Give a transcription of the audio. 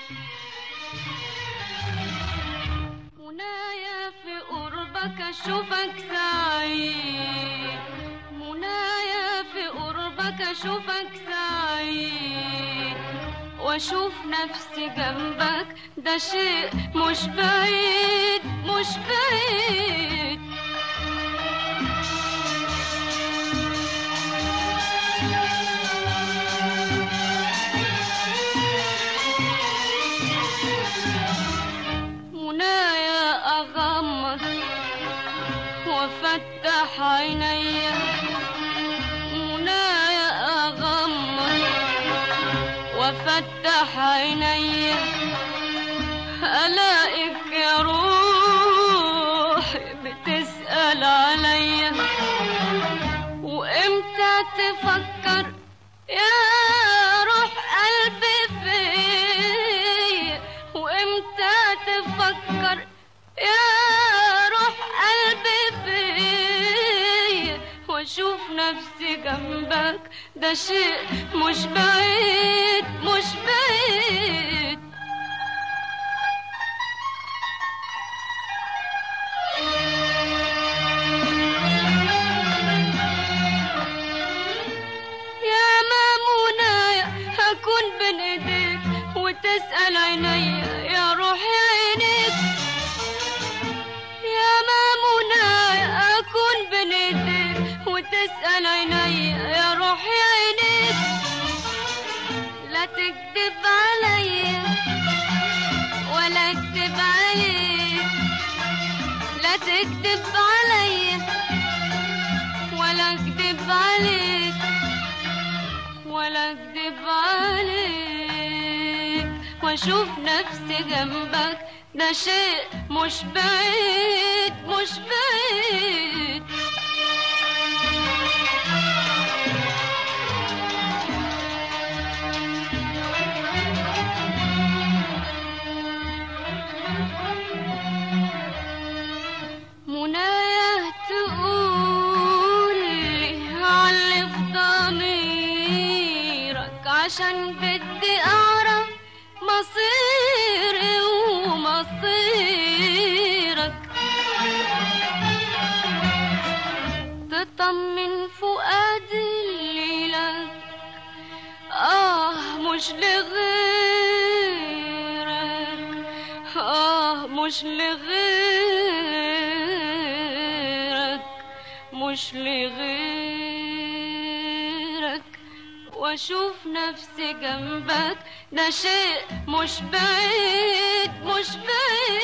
منايا في قربك اشوفك سعيد منايا في قربك اشوفك سعيد واشوف نفسي جنبك ده شيء مش بعيد مش بعيد منايا اغمض وافتح عيني منايا اغمض وافتح عيني الاقيك يا روحي بتسال عليا وامتى تفكر يا روح قلبي فيا وامتى تفكر يا روح قلبي فيا واشوف نفسي جنبك ده شيء مش بعيد مش بعيد يا مامونة هكون بين ايديك وتسأل عينيا يا روحي عينيك يا مامونة أكون بين ايديك وتسأل عينيا يا روحي عينيك لا تكذب عليا ولا اكذب عليك لا تكذب عليا ولا اكذب عليك ولا اكذب عليك واشوف نفسي جنبك ده شيء مش بعيد مش بعيد منايا تقولي علي في ضميرك عشان بدي اعرف مصيري ومصيرك تطمن فؤادي اللي لك آه مش لغيرك آه مش لغيرك مش لغيرك واشوف نفسي جنبك ده شيء مش بعيد مش بعيد